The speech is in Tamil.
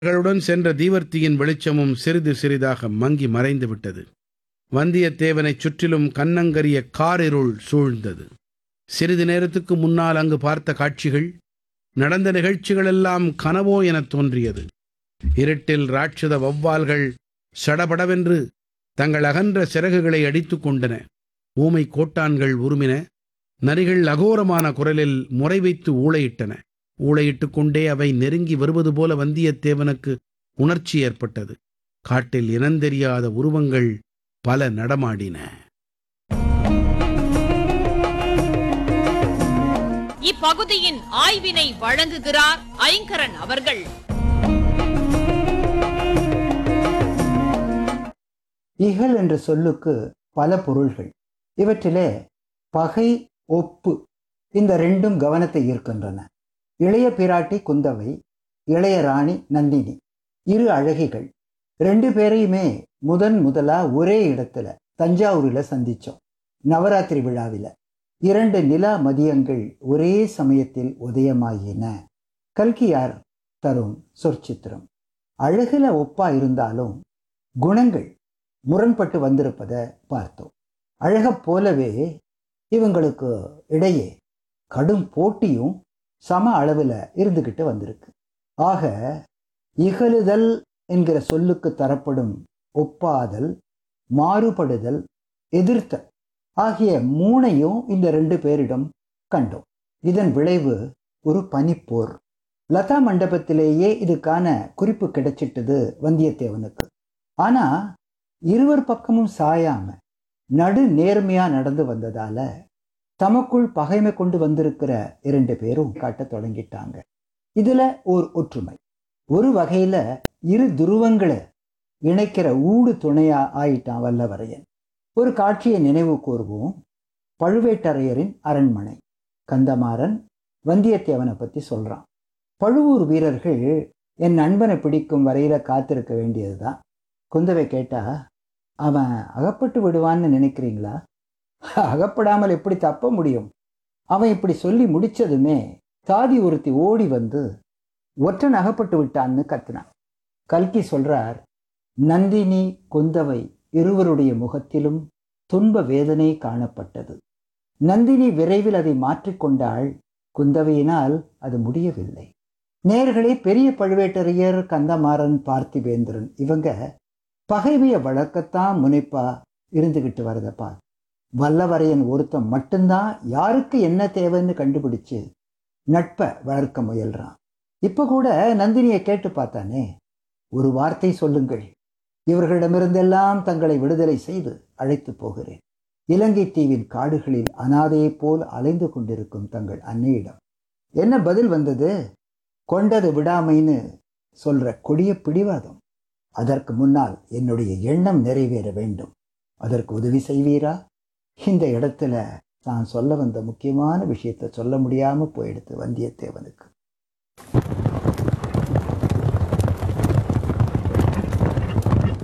அவர்களுடன் சென்ற தீவர்த்தியின் வெளிச்சமும் சிறிது சிறிதாக மங்கி மறைந்து விட்டது வந்தியத்தேவனைச் சுற்றிலும் கன்னங்கரிய காரிருள் சூழ்ந்தது சிறிது நேரத்துக்கு முன்னால் அங்கு பார்த்த காட்சிகள் நடந்த நிகழ்ச்சிகளெல்லாம் கனவோ எனத் தோன்றியது இருட்டில் ராட்சத வௌவால்கள் சடபடவென்று தங்கள் அகன்ற சிறகுகளை அடித்துக் கொண்டன ஊமை கோட்டான்கள் உருமின நரிகள் அகோரமான குரலில் முறை வைத்து ஊளையிட்டன ஊளையிட்டுக் கொண்டே அவை நெருங்கி வருவது போல வந்தியத்தேவனுக்கு உணர்ச்சி ஏற்பட்டது காட்டில் இனந்தெரியாத உருவங்கள் பல நடமாடின இப்பகுதியின் ஆய்வினை வழங்குகிறார் ஐங்கரன் அவர்கள் இகல் என்ற சொல்லுக்கு பல பொருள்கள் இவற்றிலே பகை ஒப்பு இந்த ரெண்டும் கவனத்தை ஈர்க்கின்றன இளைய பிராட்டி குந்தவை இளைய ராணி நந்தினி இரு அழகிகள் ரெண்டு பேரையுமே முதன் முதலா ஒரே இடத்துல தஞ்சாவூரில் சந்திச்சோம் நவராத்திரி விழாவில் இரண்டு நிலா மதியங்கள் ஒரே சமயத்தில் உதயமாயின கல்கியார் தரும் சொற்சித்திரம் அழகுல ஒப்பா இருந்தாலும் குணங்கள் முரண்பட்டு வந்திருப்பதை பார்த்தோம் அழகப் போலவே இவங்களுக்கு இடையே கடும் போட்டியும் சம அளவில் இருந்துக்கிட்டு வந்திருக்கு ஆக இகழுதல் என்கிற சொல்லுக்கு தரப்படும் ஒப்பாதல் மாறுபடுதல் எதிர்த்தல் ஆகிய மூணையும் இந்த ரெண்டு பேரிடம் கண்டோம் இதன் விளைவு ஒரு பனிப்போர் லதா மண்டபத்திலேயே இதுக்கான குறிப்பு கிடைச்சிட்டது வந்தியத்தேவனுக்கு ஆனா இருவர் பக்கமும் சாயாம நடு நேர்மையா நடந்து வந்ததால தமக்குள் பகைமை கொண்டு வந்திருக்கிற இரண்டு பேரும் காட்டத் தொடங்கிட்டாங்க இதுல ஓர் ஒற்றுமை ஒரு வகையில இரு துருவங்களை இணைக்கிற ஊடு துணையா ஆயிட்டான் வல்லவரையன் ஒரு காட்சியை நினைவு கூர்வோம் பழுவேட்டரையரின் அரண்மனை கந்தமாறன் வந்தியத்தேவனை பத்தி சொல்றான் பழுவூர் வீரர்கள் என் நண்பனை பிடிக்கும் வரையில காத்திருக்க வேண்டியதுதான் குந்தவை கேட்டா அவன் அகப்பட்டு விடுவான்னு நினைக்கிறீங்களா அகப்படாமல் எப்படி தப்ப முடியும் அவன் இப்படி சொல்லி முடிச்சதுமே தாதி ஒருத்தி ஓடி வந்து ஒற்றன் அகப்பட்டு விட்டான்னு கத்தினான் கல்கி சொல்றார் நந்தினி குந்தவை இருவருடைய முகத்திலும் துன்ப வேதனை காணப்பட்டது நந்தினி விரைவில் அதை மாற்றிக்கொண்டாள் குந்தவையினால் அது முடியவில்லை நேர்களே பெரிய பழுவேட்டரையர் கந்தமாறன் பார்த்திவேந்திரன் இவங்க பகைமையை வளர்க்கத்தான் முனைப்பா இருந்துகிட்டு வரதப்பா வல்லவரையன் ஒருத்தன் மட்டும்தான் யாருக்கு என்ன தேவைன்னு கண்டுபிடிச்சு நட்பை வளர்க்க முயல்றான் இப்ப கூட நந்தினியை கேட்டு பார்த்தானே ஒரு வார்த்தை சொல்லுங்கள் இவர்களிடமிருந்தெல்லாம் தங்களை விடுதலை செய்து அழைத்து போகிறேன் இலங்கை தீவின் காடுகளில் அனாதையைப் போல் அலைந்து கொண்டிருக்கும் தங்கள் அன்னையிடம் என்ன பதில் வந்தது கொண்டது விடாமைன்னு சொல்ற கொடிய பிடிவாதம் அதற்கு முன்னால் என்னுடைய எண்ணம் நிறைவேற வேண்டும் அதற்கு உதவி செய்வீரா இந்த இடத்துல தான் சொல்ல வந்த முக்கியமான விஷயத்தை சொல்ல முடியாம போயிடுது வந்தியத்தேவனுக்கு